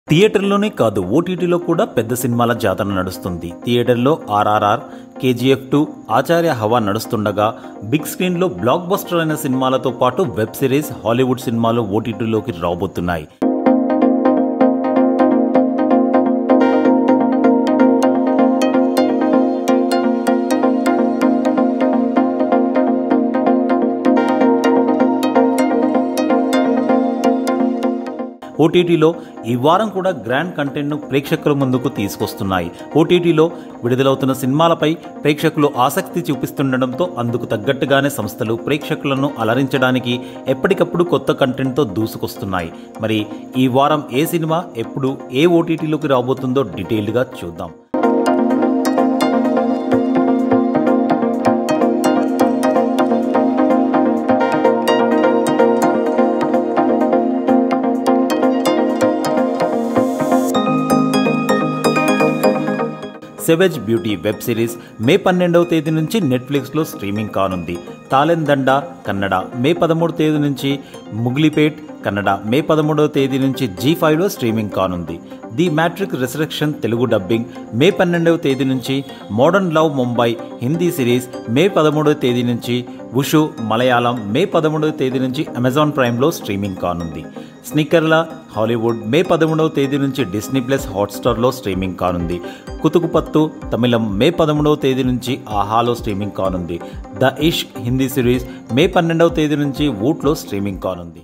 థియేటర్లోనే కాదు ఓటీటీలో కూడా పెద్ద సినిమాల జాతర నడుస్తుంది థియేటర్లో ఆర్ఆర్ఆర్ కేజీఎఫ్ టూ ఆచార్య హవా నడుస్తుండగా బిగ్ స్క్రీన్లో బ్లాక్ బస్టర్ అయిన సినిమాలతో పాటు వెబ్ సిరీస్ హాలీవుడ్ సినిమాలు ఓటీటీలోకి రాబోతున్నాయి ఓటీటీలో ఈ వారం కూడా గ్రాండ్ కంటెంట్ను ప్రేక్షకుల ముందుకు తీసుకొస్తున్నాయి ఓటీటీలో విడుదలవుతున్న సినిమాలపై ప్రేక్షకులు ఆసక్తి చూపిస్తుండటంతో అందుకు తగ్గట్టుగానే సంస్థలు ప్రేక్షకులను అలరించడానికి ఎప్పటికప్పుడు కొత్త కంటెంట్తో దూసుకొస్తున్నాయి మరి ఈ వారం ఏ సినిమా ఎప్పుడు ఏ ఓటీటీలోకి రాబోతుందో డీటెయిల్డ్గా చూద్దాం Savage Beauty web series May పన్నెండవ తేదీ నుంచి నెట్ఫ్లిక్స్లో స్ట్రీమింగ్ కానుంది తాలెందండ కన్నడ మే పదమూడు తేదీ నుంచి ముగ్లిపేట్ కన్నడ మే పదమూడవ తేదీ నుంచి జీ ఫైవ్లో స్ట్రీమింగ్ కానుంది the Matrix Resurrection Telugu dubbing May పన్నెండవ తేదీ నుంచి Modern Love Mumbai Hindi series May పదమూడవ తేదీ నుంచి ఉషు మలయాళం మే పదమూడవ తేదీ నుంచి అమెజాన్ ప్రైమ్లో స్ట్రీమింగ్ కానుంది స్నిక్కర్ల హాలీవుడ్ మే పదమూడవ తేదీ నుంచి డిస్నీ ప్లస్ హాట్స్టార్లో స్ట్రీమింగ్ కానుంది కుతుకుపత్తు తమిళం మే పదమూడవ తేదీ నుంచి ఆహాలో స్ట్రీమింగ్ కానుంది the Ishq Hindi series May పన్నెండవ తేదీ నుంచి వూట్లో స్ట్రీమింగ్ కానుంది